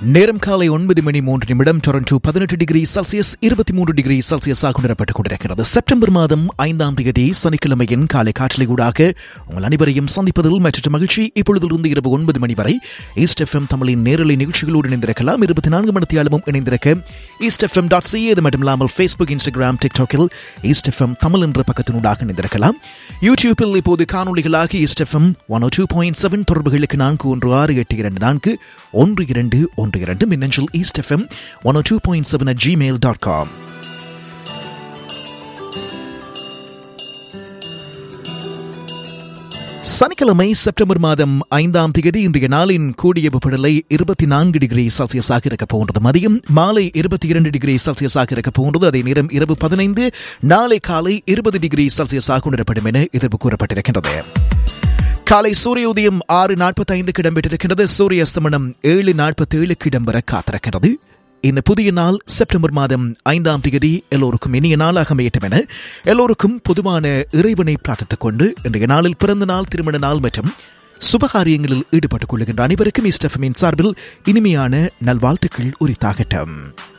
நேரம் காலை ஒன்பது மணி மூன்று நிமிடம் டொரண்டோ பதினெட்டு டிகிரி செல்சியஸ் இருபத்தி மூன்று டிகிரி செல்சியஸாக உணரப்பட்டுக் கொண்டிருக்கிறது செப்டம்பர் மாதம் ஐந்தாம் தேதி சனிக்கிழமையின் காலை காற்றலை ஊடாக உங்கள் அனைவரையும் சந்திப்பதில் மற்ற மகிழ்ச்சி இப்பொழுதிலிருந்து இரவு ஒன்பது மணி வரை ஈஸ்ட் எஃப்எம் தமிழின் நேரலை நிகழ்ச்சிகளோடு இணைந்திருக்கலாம் இருபத்தி நான்கு மணி ஆழமும் இணைந்திருக்க ஈஸ்ட் எஃப்எம் டாட் சி இது மட்டும் இல்லாமல் ஃபேஸ்புக் இன்ஸ்டாகிராம் டிக்டாக்கில் ஈஸ்ட் எஃப்எம் தமிழ் என்ற பக்கத்தினூடாக இணைந்திருக்கலாம் யூடியூப்பில் இப்போது காணொலிகளாக east F M one two point seven தொடர்புகளுக்கு நான்கு ஒன்று ஆறு எட்டு இரண்டு நான்கு ஒன்று இரண்டு ஒன்று இரண்டு மின்னஞ்சல் east F M one two point seven at Gmail dot com சனிக்கிழமை செப்டம்பர் மாதம் ஐந்தாம் தேதி இன்றைய நாளின் கூடிய வெப்பநிலை இருபத்தி நான்கு டிகிரி செல்சியஸாக இருக்க போகின்றது மதியம் மாலை இருபத்தி இரண்டு டிகிரி செல்சியஸாக இருக்க போகின்றது அதே நேரம் இரவு பதினைந்து நாளை காலை இருபது டிகிரி செல்சியஸாக உணரப்படும் என எதிர்ப்பு கூறப்பட்டிருக்கின்றது காலை சூரிய உதயம் ஆறு நாற்பத்தி ஐந்துக்கு இடம்பெற்றிருக்கின்றது சூரிய அஸ்தமனம் ஏழு நாற்பத்தி ஏழுக்கு இடம்பெற காத்திருக்கிறது இந்த புதிய நாள் செப்டம்பர் மாதம் ஐந்தாம் தேதி எல்லோருக்கும் இனிய நாளாக அமையட்டும் என எல்லோருக்கும் பொதுவான இறைவனை பிரார்த்தித்துக் கொண்டு இன்றைய நாளில் பிறந்த நாள் திருமண நாள் மற்றும் சுபகாரியங்களில் ஈடுபட்டுக் கொள்ளுகின்ற அனைவருக்கும் இஸ்டஃபமின் சார்பில் இனிமையான நல்வாழ்த்துக்கள் உரித்தாகட்டும்